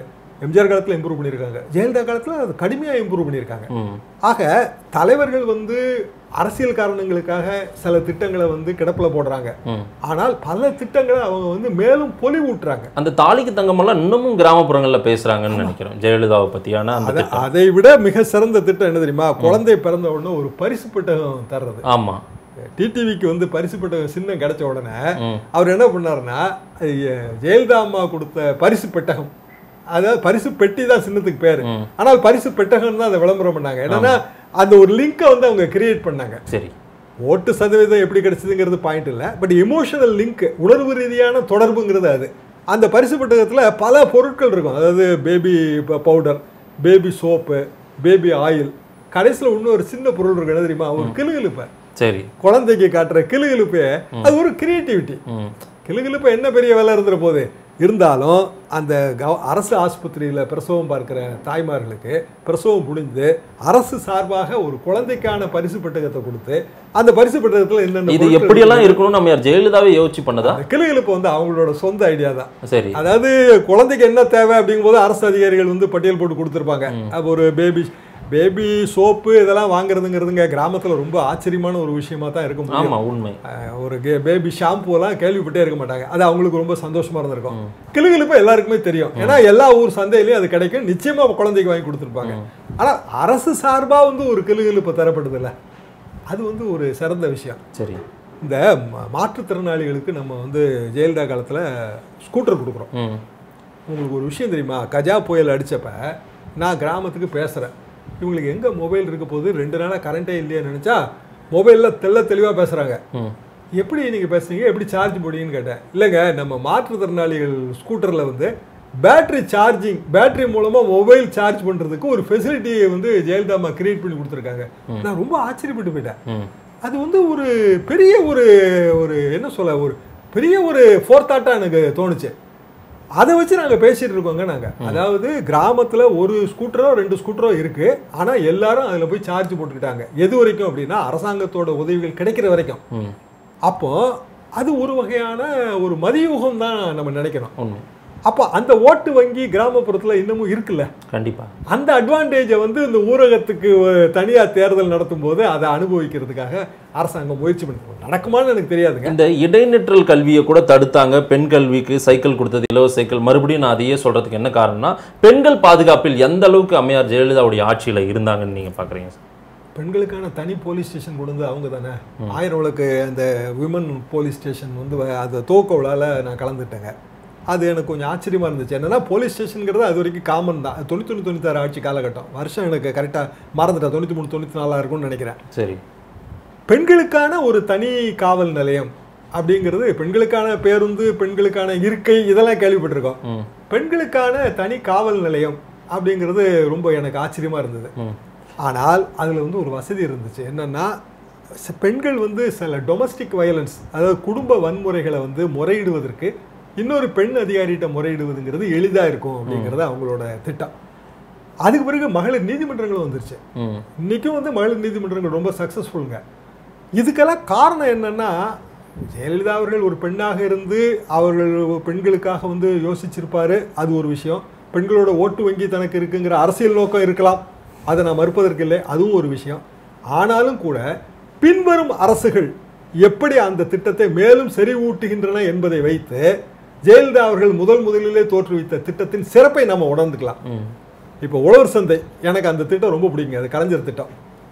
எம்ஜிஆர் காலத்துல இம்ப்ரூவ் பண்ணியிருக்காங்க ஜெயலலிதா காலத்துல அது கடுமையா இம்ப்ரூவ் பண்ணியிருக்காங்க ம் ஆக தலைவர்கள் வந்து அரசியல் காரணங்களுக்காக சில திட்டங்களை வந்து கிடப்புல போடுறாங்க ம் ஆனால் பல திட்டங்களை அவங்க வந்து மேலும் பொலிவூட்டுறாங்க அந்த தாலிக்கு தங்கமெல்லாம் இன்னமும் கிராமப்புறங்கள்ல பேசுறாங்கன்னு நினைக்கிறேன் ஜெயலலிதாவை பத்தியான அந்த அத- திட்டம் அதை விட மிக சிறந்த திட்டம் என்ன தெரியுமா குழந்தை பிறந்த உடனே ஒரு பரிசு பெட்டகம் தர்றது ஆமா டிடிவிக்கு வந்து பரிசு பெட்டகம் சின்னம் கிடைச்ச உடனே ம் அவர் என்ன பண்ணாருன்னா அது, அஹ், ஜெயலலிதா அம்மா கொடுத்த பரிசு பெட்டகம் அதாவது பரிசு பெட்டி தான் சின்னத்துக்கு பேரு ம். ஆனால் பரிசு பெட்டகம் தான் அதை விளம்பரம் பண்ணாங்க என்னன்னா அந்த ஒரு லிங்கை வந்து அவங்க கிரியேட் பண்ணாங்க சரி ஓட்டு சதவீதம் எப்படி கிடைச்சதுங்கிறது பாயிண்ட் இல்லை பட் எமோஷனல் லிங்க் உணர்வு ரீதியான தொடர்புங்கிறது அது அந்த பரிசு பெட்டகத்தில் பல பொருட்கள் இருக்கும் அதாவது baby powder baby soap baby oil கடைசியில் இன்னொரு சின்ன பொருள் இருக்கு என்ன தெரியுமா ஒரு கிளுகிழுப்பை சரி குழந்தைக்கு காட்டுற கிளுகிழுப்பே அது ஒரு கிரியேட்டிவிட்டி ம் கிளுகிழுப்பு என்ன பெரிய வேலை இருந்துற போது இருந்தாலும் அந்த கவ- அரசு ஆஸ்பத்திரியில் பிரசவம் பார்க்கிற தாய்மார்களுக்கு பிரசவம் முடிந்து அரசு சார்பாக ஒரு குழந்தைக்கான பரிசு பெட்டகத்தை கொடுத்து அந்த பரிசு பெட்டகத்தில் என்னென்ன இது பொருட்கள் எப்படியெல்லாம் இருக்கணும் நம்ம யார் ஜெயலலிதாவே யோசிச்சு பண்ணதா அந்த கிளுகிழுப்பு வந்து அவங்களோட சொந்த ஐடியா தான் சரி அதாவது குழந்தைக்கு என்ன தேவை அப்படிங்கும்போது அரசு அதிகாரிகள் வந்து பட்டியல் போட்டு கொடுத்துருப்பாங்க அப்போ ஒரு பேபி பேபி சோப்பு இதெல்லாம் வாங்குறதுங்கிறதுங்க கிராமத்தில் ரொம்ப ஆச்சரியமான ஒரு விஷயமா தான் இருக்க முடியும் ஆமா உண்மை அஹ் ஒரு பேபி ஷாம்பு எல்லாம் கேள்விப்பட்டே இருக்க மாட்டாங்க அது அவங்களுக்கு ரொம்ப சந்தோஷமா இருந்திருக்கும் கிளுகிழுப்பு எல்லாருக்குமே தெரியும் ஏன்னா எல்லா ஊர் சந்தையிலயும் அது கிடைக்கும் நிச்சயமா குழந்தைக்கு வாங்கி கொடுத்துருப்பாங்க ஆனா அரசு சார்பா வந்து ஒரு கிளுகிழுப்பு தரப்படுது இல்ல அது வந்து ஒரு சிறந்த விஷயம் சரி இந்த ம- மாற்றுத்திறனாளிகளுக்கு நம்ம வந்து ஜெயலலிதா காலத்துல ஸ்கூட்டர் கொடுக்குறோம் ம் உங்களுக்கு ஒரு விஷயம் தெரியுமா கஜா புயல் அடிச்சப்ப நான் கிராமத்துக்கு பேசுறேன் இவங்களுக்கு எங்க மொபைல் இருக்க போது ரெண்டு நாளா கரண்டே இல்லையா நினைச்சா மொபைல்ல தெள்ள தெளிவா பேசுறாங்க ம் எப்படி நீங்க பேசுறீங்க எப்படி சார்ஜ் போடுவீங்கன்னு கேட்டேன் இல்லைங்க நம்ம மாற்றுத்திறனாளிகள் ஸ்கூட்டர்ல வந்து பேட்டரி சார்ஜிங் பேட்டரி மூலமா மொபைல் சார்ஜ் பண்றதுக்கு ஒரு ஃபெசிலிட்டியை வந்து ஜெயலலிதா அம்மா கிரியேட் பண்ணி கொடுத்துருக்காங்க நான் ரொம்ப ஆச்சரியப்பட்டு போயிட்டேன் ம் அது வந்து ஒரு பெரிய ஒரு ஒரு என்ன சொல்ல ஒரு பெரிய ஒரு ஃபோர்த்தாட்டா எனக்கு தோணுச்சு அதை வச்சு நாங்க பேசிட்டு இருக்கோங்க நாங்க அதாவது கிராமத்துல ஒரு ஸ்கூட்டரோ ரெண்டு ஸ்கூட்டரோ இருக்கு ஆனா எல்லாரும் அதுல போய் சார்ஜ் போட்டுக்கிட்டாங்க எது வரைக்கும் அப்படின்னா அரசாங்கத்தோட உதவிகள் கிடைக்கிற வரைக்கும் ம் அப்போ அது ஒரு வகையான ஒரு மதியூகம் தான் நம்ம நினைக்கணும் உண்மை அப்போ அந்த ஓட்டு வங்கி கிராமப்புறத்துல இன்னமும் இருக்குல்ல கண்டிப்பா அந்த அட்வான்டேஜை வந்து இந்த ஊரகத்துக்கு ஒரு தனியா தேர்தல் நடத்தும் போது அதை அனுபவிக்கிறதுக்காக அரசாங்கம் முயற்சி பண்ணி நடக்குமான்னு எனக்கு தெரியாதுங்க இந்த இடைநிற்றல் கல்வியை கூட தடுத்தாங்க பெண் கல்விக்கு சைக்கிள் கொடுத்தது இலவச சைக்கிள் மறுபடியும் நான் அதையே சொல்றதுக்கு என்ன காரணம்னா பெண்கள் பாதுகாப்பில் எந்த அளவுக்கு அம்மையார் ஜெயலலிதாவுடைய ஆட்சியில இருந்தாங்கன்னு நீங்க பாக்குறீங்க சார் பெண்களுக்கான தனி போலீஸ் ஸ்டேஷன் கொண்டு வந்து அவங்க தானே ஆயிரம் விளக்கு அந்த விமன் போலீஸ் ஸ்டேஷன் வந்து வ- அது துவக்க விழால நான் கலந்துட்டேங்க அது எனக்கு கொஞ்சம் ஆச்சரியமா இருந்துச்சு என்னன்னா போலீஸ் ஸ்டேஷனுங்கிறது அது வரைக்கும் காமன் தான் அது தொண்ணூத்தி ஒன்று தொண்ணூத்தாறு ஆட்சி காலகட்டம் வருஷம் எனக்கு கரெக்டாக மறந்துட்டேன் தொண்ணூற்றி மூணு தொண்ணூற்றி நாலாக இருக்கும்னு நினைக்கிறேன் சரி பெண்களுக்கான ஒரு தனி காவல் நிலையம் அப்படிங்கிறது பெண்களுக்கான பேருந்து பெண்களுக்கான இருக்கை இதெல்லாம் கேள்விப்பட்டிருக்கோம் ம் பெண்களுக்கான தனி காவல் நிலையம் அப்படிங்கிறது ரொம்ப எனக்கு ஆச்சரியமா இருந்தது ம் ஆனால் அதில் வந்து ஒரு வசதி இருந்துச்சு என்னன்னா ச- பெண்கள் வந்து சில டொமஸ்டிக் வயலன்ஸ் அதாவது குடும்ப வன்முறைகளை வந்து முறையிடுவதற்கு இன்னொரு பெண் அதிகாரிகிட்ட முறையிடுவதுங்கிறது எளிதாக இருக்கும் அப்படிங்கிறது அவங்களோட திட்டம் அதுக்கு பிறகு மகளிர் நீதிமன்றங்களும் வந்துருச்சு ம் இன்னைக்கும் வந்து மகளிர் நீதிமன்றங்கள் ரொம்ப சக்ஸஸ்ஃபுல்லுங்க இதுக்கெல்லாம் காரணம் என்னன்னா ஜெயலலிதா அவர்கள் ஒரு பெண்ணாக இருந்து அவர்கள் பெண்களுக்காக வந்து யோசிச்சிருப்பாரு அது ஒரு விஷயம் பெண்களோட ஓட்டு வங்கி தனக்கு இருக்குங்கிற அரசியல் நோக்கம் இருக்கலாம் அதை நான் மறுப்பதற்கு இல்லை அதுவும் ஒரு விஷயம் ஆனாலும் கூட பின்வரும் அரசுகள் எப்படி அந்த திட்டத்தை மேலும் செறிவூட்டுகின்றன என்பதை வைத்து ஜெயலலிதா அவர்கள் முதல் முதலிலே தோற்றுவித்த திட்டத்தின் சிறப்பை நம்ம உணர்ந்துக்கலாம் ம் இப்போ உழவர் சந்தை எனக்கு அந்த திட்டம் ரொம்ப பிடிக்குங்க அது கலைஞர் திட்டம்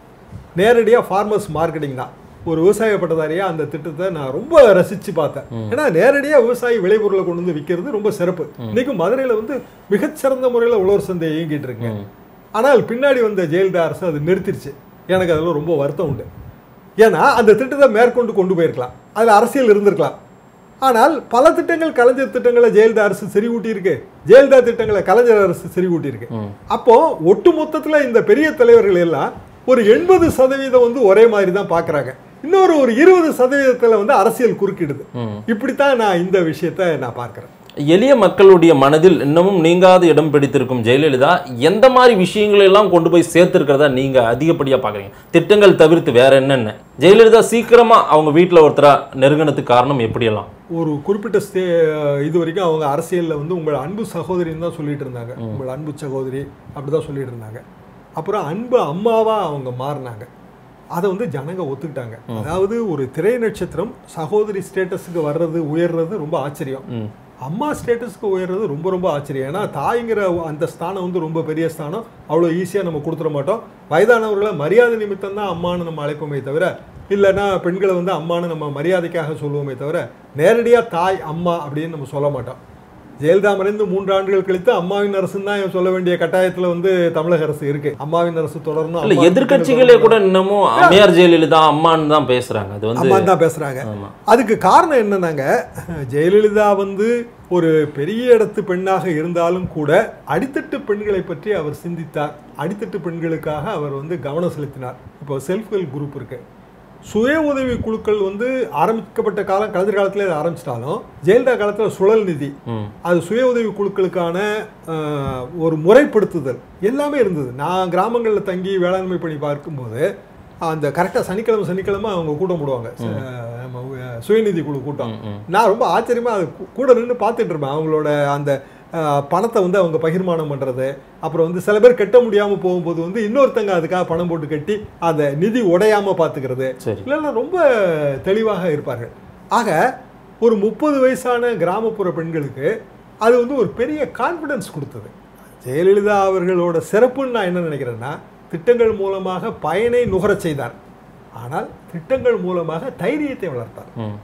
நேரடியாக ஃபார்மர்ஸ் மார்க்கெட்டிங் தான் ஒரு விவசாய பட்டதாரியா அந்த திட்டத்தை நான் ரொம்ப ரசிச்சு பார்த்தேன் ஏன்னா நேரடியாக விவசாயி விளைபொருளை கொண்டு வந்து விற்கிறது ரொம்ப சிறப்பு இன்னைக்கு மதுரையில் வந்து மிகச்சிறந்த முறையில் உழவர் சந்தை இயங்கிட்டு இருக்கு ஆனால் பின்னாடி வந்த ஜெயலலிதா அரசு அது நிறுத்திருச்சு எனக்கு அதில் ரொம்ப வருத்தம் உண்டு ஏன்னா அந்த திட்டத்தை மேற்கொண்டு கொண்டு போயிருக்கலாம் அதில் அரசியல் இருந்திருக்கலாம் ஆனால் பல திட்டங்கள் கலைஞர் திட்டங்களை ஜெயலலிதா அரசு செறிவூட்டி இருக்கு ஜெயலலிதா திட்டங்களை கலைஞர் அரசு செறிவூட்டி இருக்கு அப்போ ஒட்டு மொத்தத்துல இந்த பெரிய தலைவர்கள் எல்லாம் ஒரு எண்பது சதவீதம் வந்து ஒரே மாதிரி தான் பார்க்கறாங்க இன்னொரு ஒரு இருபது சதவீதத்துல வந்து அரசியல் குறுக்கிடுது ம் இப்படித்தான் நான் இந்த விஷயத்தை நான் பார்க்கிறேன் எளிய மக்களுடைய மனதில் இன்னமும் நீங்காத இடம் பிடித்திருக்கும் ஜெயலலிதா எந்த மாதிரி விஷயங்களை எல்லாம் கொண்டு போய் சேர்த்திருக்கிறதா நீங்க அதிகப்படியா பாக்குறீங்க திட்டங்கள் தவிர்த்து வேற என்னென்ன ஜெயலலிதா சீக்கிரமா அவங்க வீட்டில் ஒருத்தரா நெருங்கினதுக்கு காரணம் எப்படியெல்லாம் ஒரு குறிப்பிட்ட ஸ்டே இது வரைக்கும் அவங்க அரசியலில் வந்து உங்கள் அன்பு சகோதரின்னு தான் சொல்லிட்டு இருந்தாங்க உங்கள் அன்பு சகோதரி அப்படி தான் சொல்லிட்டு இருந்தாங்க அப்புறம் அன்பு அம்மாவா அவங்க மாறினாங்க அதை வந்து ஜனங்க ஒத்துக்கிட்டாங்க அதாவது ஒரு திரை நட்சத்திரம் சகோதரி ஸ்டேட்டஸுக்கு வர்றது உயர்றது ரொம்ப ஆச்சரியம் ம். அம்மா ஸ்டேட்டஸ்க்கு உயர்றது ரொம்ப ரொம்ப ஆச்சரியம் ஏன்னா தாய்ங்கிற அந்த ஸ்தானம் வந்து ரொம்ப பெரிய ஸ்தானம் அவ்வளோ ஈஸியாக நம்ம கொடுத்துட மாட்டோம் வயதானவர்களை மரியாதை நிமித்தம் தான் அம்மான்னு நம்ம அழைப்போமே தவிர இல்லைன்னா பெண்களை வந்து அம்மான்னு நம்ம மரியாதைக்காக சொல்லுவோமே தவிர நேரடியாக தாய் அம்மா அப்படின்னு நம்ம சொல்ல மாட்டோம் ஜெயலலிதா மறைந்து மூன்று ஆண்டுகள் கழித்து அம்மாவின் அரசுன்னு தான் சொல்ல வேண்டிய கட்டாயத்தில் வந்து தமிழக அரசு இருக்கு அம்மாவின் அரசு தொடரணும் இல்ல அம்மா எதிர்க்கட்சிகளே கூட இன்னமும் அம்மையார் ஜெயலலிதா அம்மான்னு தான் பேசுறாங்க அது வந்து அம்மா தான் பேசுறாங்க ஆமா அதுக்கு காரணம் என்னன்னாங்க ஜெயலலிதா வந்து ஒரு பெரிய இடத்து பெண்ணாக இருந்தாலும் கூட அடித்தட்டு பெண்களை பற்றி அவர் சிந்தித்தார் அடித்தட்டு பெண்களுக்காக அவர் வந்து கவனம் செலுத்தினார் இப்போ செல்ஃப் ஹெல்ப் குரூப் இருக்கு சுய உதவி குழுக்கள் வந்து ஆரம்பிக்கப்பட்ட காலம் கலைஞர் காலத்துல இது ஆரம்பிச்சிட்டாலும் ஜெயலலிதா காலத்தில் சுழல் நிதி ம் அது சுய உதவி குழுக்களுக்கான அஹ், ஒரு முறைப்படுத்துதல் எல்லாமே இருந்தது நான் கிராமங்களில் தங்கி வேளாண்மை பணி பார்க்கும்போது அந்த கரெக்டாக சனிக்கிழமை சனிக்கிழமை அவங்க கூட்டம் போடுவாங்க ச- நம்ம, அஹ், சுயநிதி குழு கூட்டம் நான் ரொம்ப ஆச்சரியமாக அது கூ- கூட நின்று பார்த்துட்டு இருப்பேன் அவங்களோட அந்த அஹ், பணத்தை வந்து அவங்க பகிர்மானம் பண்ணுறது அப்புறம் வந்து சில பேர் கட்ட முடியாமல் போகும்போது வந்து இன்னொருத்தங்க அதுக்காக பணம் போட்டு கட்டி அந்த நிதி உடையாமல் பார்த்துக்கிறது சரி இல்லைன்னா ரொம்ப தெளிவாக இருப்பார்கள் ஆக ஒரு முப்பது வயசான கிராமப்புற பெண்களுக்கு அது வந்து ஒரு பெரிய கான்ஃபிடன்ஸ் கொடுத்தது ஜெயலலிதா அவர்களோட சிறப்புன்னு நான் என்ன நினைக்கிறேன்னா திட்டங்கள் மூலமாக பயனை நுகரச் செய்தார் ஆனால் திட்டங்கள் மூலமாக தைரியத்தை வளர்த்தார் ம்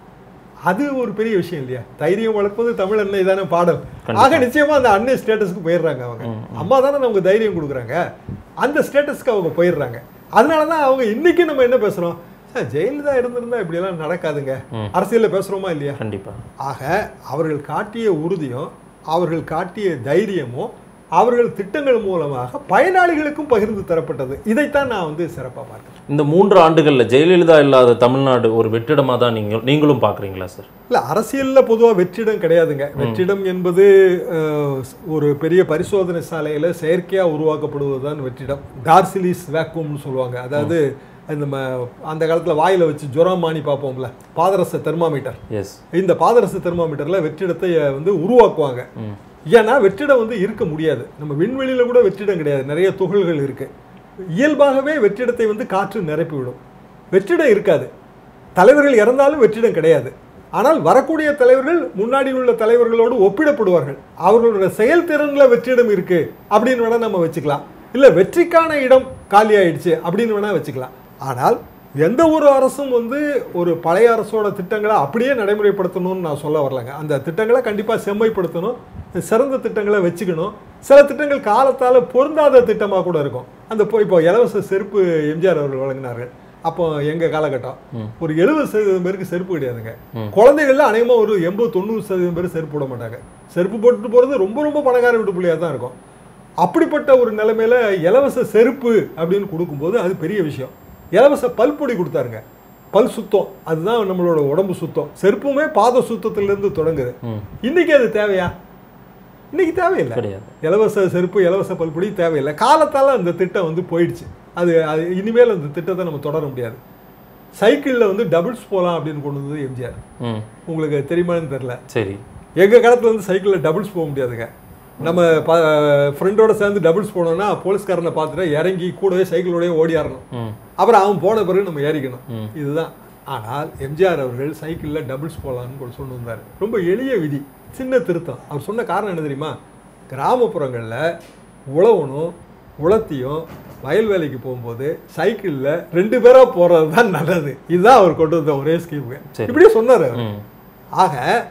அது ஒரு பெரிய விஷயம் இல்லையா தைரியம் வளர்ப்பது தமிழ் அன்னை தானே பாடம் கண்டிப்பா. ஆக நிச்சயமா அந்த அன்னை ஸ்டேட்டஸ்க்கு போயிடுறாங்க அவங்க அம்மா தானே நமக்கு தைரியம் கொடுக்குறாங்க அந்த ஸ்டேட்டஸ்க்கு அவங்க போயிடுறாங்க அதனால தான் அவங்க இன்னைக்கு நம்ம என்ன பேசுறோம் சார் ஜெயலலிதா இருந்திருந்தா இப்படியெல்லாம் நடக்காதுங்க ம். அரசியல்ல பேசுறோமா இல்லையா கண்டிப்பா ஆக அவர்கள் காட்டிய உறுதியும் அவர்கள் காட்டிய தைரியமும் அவர்கள் திட்டங்கள் மூலமாக பயனாளிகளுக்கும் பகிர்ந்து தரப்பட்டது இதைத்தான் நான் வந்து சிறப்பா பார்க்கிறேன் இந்த மூன்று ஆண்டுகள்ல ஜெயலலிதா இல்லாத தமிழ்நாடு ஒரு வெற்றிடமா தான் நீங்க நீங்களும் பாக்குறீங்களா சார் இல்ல அரசியல்ல பொதுவா வெற்றிடம் கிடையாதுங்க வெற்றிடம் என்பது அஹ், ஒரு பெரிய பரிசோதனை சாலையில செயற்கையா உருவாக்கப்படுவதுதான் வெற்றிடம் டார்சிலிஸ் வேக்யூம்னு சொல்லுவாங்க அதாவது இந்த ம- அந்த காலத்துல வாயில வச்சு ஜுரம் மானி பார்ப்போம்ல பாதரச தெர்மாமீட்டர் எஸ் இந்த பாதரச தெர்மாமீட்டர்ல வெற்றிடத்தை அஹ், வந்து உருவாக்குவாங்க ம் ஏன்னா வெற்றிடம் வந்து இருக்க முடியாது நம்ம விண்வெளியில கூட வெற்றிடம் கிடையாது நிறைய துகள்கள் இருக்கு இயல்பாகவே வெற்றிடத்தை வந்து காற்று நிரப்பிவிடும் வெற்றிடம் இருக்காது தலைவர்கள் இறந்தாலும் வெற்றிடம் கிடையாது ஆனால் வரக்கூடிய தலைவர்கள் முன்னாடி உள்ள தலைவர்களோடு ஒப்பிடப்படுவார்கள் அவர்களோட செயல்திறன்ல வெற்றிடம் இருக்கு அப்படின்னு வேணா நம்ம வச்சுக்கலாம் இல்ல வெற்றிக்கான இடம் காலி ஆயிடுச்சு அப்படின்னு வேணா வச்சுக்கலாம் ஆனால் எந்த ஒரு அரசும் வந்து ஒரு பழைய அரசோட திட்டங்களை அப்படியே நடைமுறைப்படுத்தணும்னு நான் சொல்ல வரலங்க அந்த திட்டங்களை கண்டிப்பாக செம்மைப்படுத்தணும் சிறந்த திட்டங்களை வச்சுக்கணும் சில திட்டங்கள் காலத்தால் பொருந்தாத திட்டமாக கூட இருக்கும் அந்த இப்போ இப்போ இலவச செருப்பு எம்ஜிஆர் அவர்கள் வழங்கினார்கள் அப்போ எங்கள் காலகட்டம் ஒரு எழுபது சதவீதம் பேருக்கு செருப்பு கிடையாதுங்க குழந்தைகள்ல அநேகமாக ஒரு எண்பது தொண்ணூறு சதவீதம் பேர் செருப்பு போட மாட்டாங்க செருப்பு போட்டுட்டு போகிறது ரொம்ப ரொம்ப பணக்கார வீட்டு பிள்ளையாக தான் இருக்கும் அப்படிப்பட்ட ஒரு நிலைமையில இலவச செருப்பு அப்படின்னு கொடுக்கும்போது அது பெரிய விஷயம் இலவச பல்பொடி கொடுத்தாருங்க பல் சுத்தம் அதுதான் நம்மளோட உடம்பு சுத்தம் செருப்புமே பாத சுத்தத்திலிருந்து தொடங்குது ம் இன்னைக்கு அது தேவையா இன்னைக்கு தேவையில்லை கிடையாது இலவச செருப்பு இலவச பல்பொடி தேவையில்லை காலத்தால அந்த திட்டம் வந்து போயிடுச்சு அது அது இனிமேல் அந்த திட்டத்தை நம்ம தொடர முடியாது சைக்கிளில் வந்து டபுள்ஸ் போகலாம் அப்படின்னு கொண்டு வந்தது எம்ஜிஆர் ம் உங்களுக்கு தெரியுமான்னு தெரில சரி எங்கள் காலத்தில் வந்து சைக்கிளில் டபுள்ஸ் போக முடியாதுங்க நம்ம ஃப்ரெண்டோட சேர்ந்து டபுள்ஸ் போனோம்னா போலீஸ்காரனை பார்த்துட்டு இறங்கி கூடவே சைக்கிளோடய ஓடியாரணும் ம் அப்புறம் அவன் போன பிறகு நம்ம ஏறிக்கணும் ம். இதுதான் ஆனால் எம்ஜிஆர் அவர்கள் சைக்கிளில் டபுள்ஸ் போகலான்னு கூட சொன்னு வந்தார் ரொம்ப எளிய விதி சின்ன திருத்தம் அவர் சொன்ன காரணம் என்ன தெரியுமா கிராமப்புறங்களில் உழவனும் உழத்தியும் வயல் வேலைக்கு போகும்போது சைக்கிளில் ரெண்டு பேராக போகிறது தான் நல்லது இதுதான் அவர் கொண்டு வந்த ஒரே ஸ்கீமுங்க சரி. இப்படியே சொன்னார் அவர். ம் ஆக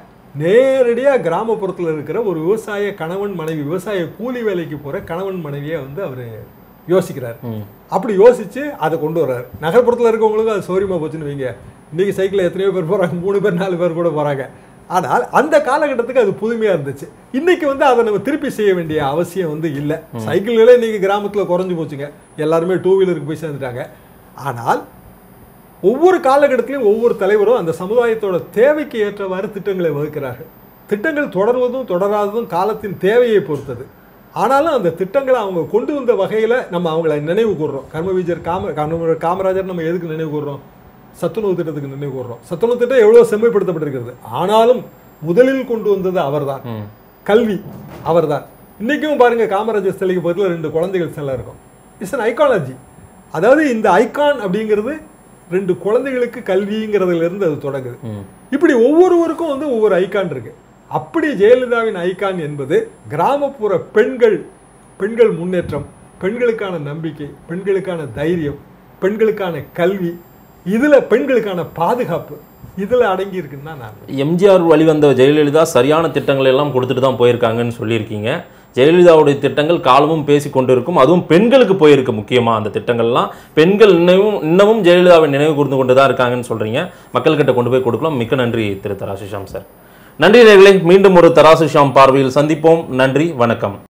நேரடியாக கிராமப்புறத்தில் இருக்கிற ஒரு விவசாய கணவன் மனைவி விவசாய கூலி வேலைக்கு போகிற கணவன் மனைவியை வந்து அவர் யோசிக்கிறார் ம் அப்படி யோசிச்சு அதை கொண்டு வர்றாரு நகர்ப்புறத்தில் இருக்கவங்களுக்கும் அது சௌரியமாக போச்சுன்னு வைங்க இன்னைக்கு சைக்கிளில் எத்தனையோ பேர் போகிறாங்க மூணு பேர் நாலு பேர் கூட போகிறாங்க ஆனால் அந்த காலகட்டத்துக்கு அது புதுமையாக இருந்துச்சு இன்னைக்கு வந்து அதை நம்ம திருப்பி செய்ய வேண்டிய அவசியம் வந்து இல்லை சைக்கிள்களே இன்னைக்கு கிராமத்தில் குறைஞ்சு போச்சுங்க எல்லாருமே டூ வீலருக்கு போய் சேர்ந்துட்டாங்க ஆனால் ஒவ்வொரு காலகட்டத்திலையும் ஒவ்வொரு தலைவரும் அந்த சமுதாயத்தோட தேவைக்கு ஏற்றவாறு திட்டங்களை வகுக்கிறார்கள் திட்டங்கள் தொடர்வதும் தொடராததும் காலத்தின் தேவையை பொறுத்தது ஆனாலும் அந்த திட்டங்களை அவங்க கொண்டு வந்த வகையில் நம்ம அவங்கள நினைவு கூர்றோம் கர்மவீஜர் காம கர்ம காமராஜர் நம்ம எதுக்கு நினைவு கூர்றோம் சத்துணவு திட்டத்துக்கு நினைவு கூர்றோம் சத்துணவு திட்டம் எவ்வளோ செம்மைப்படுத்தப்பட்டிருக்கிறது ஆனாலும் முதலில் கொண்டு வந்தது அவர்தான் ம். கல்வி அவர்தான் இன்னைக்கும் பாருங்க காமராஜர் சிலைக்கு பதிலாக ரெண்டு குழந்தைகள் சிலை இருக்கும் இட்ஸ் அன் ஐகாலஜி அதாவது இந்த ஐகான் அப்படிங்கிறது ரெண்டு குழந்தைகளுக்கு கல்விங்கிறதுல இருந்து அது தொடங்குது ம். இப்படி ஒவ்வொருவருக்கும் வந்து ஒவ்வொரு ஐகான் இருக்கு அப்படி ஜெயலலிதாவின் ஐகான் என்பது கிராமப்புற பெண்கள் பெண்கள் முன்னேற்றம் பெண்களுக்கான நம்பிக்கை பெண்களுக்கான தைரியம் பெண்களுக்கான கல்வி இதுல பெண்களுக்கான பாதுகாப்பு இதுல அடங்கி இருக்குன்னு தான் நான் எம்ஜிஆர் வழிவந்த ஜெயலலிதா சரியான திட்டங்களை எல்லாம் கொடுத்துட்டு தான் போயிருக்காங்கன்னு சொல்லியிருக்கீங்க ஜெயலலிதாவுடைய திட்டங்கள் காலமும் பேசி கொண்டிருக்கும் அதுவும் பெண்களுக்கு போயிருக்கு முக்கியமாக அந்த திட்டங்கள்லாம் பெண்கள் இன்னமும் இன்னமும் ஜெயலலிதாவை நினைவு கூர்ந்து கொண்டு தான் இருக்காங்கன்னு சொல்கிறீங்க மக்கள்கிட்ட கொண்டு போய் கொடுக்கலாம் மிக்க நன்றி திரு தராசு ஷாம் சார் நன்றி நேர்களே மீண்டும் ஒரு தராசு ஷாம் பார்வையில் சந்திப்போம் நன்றி வணக்கம்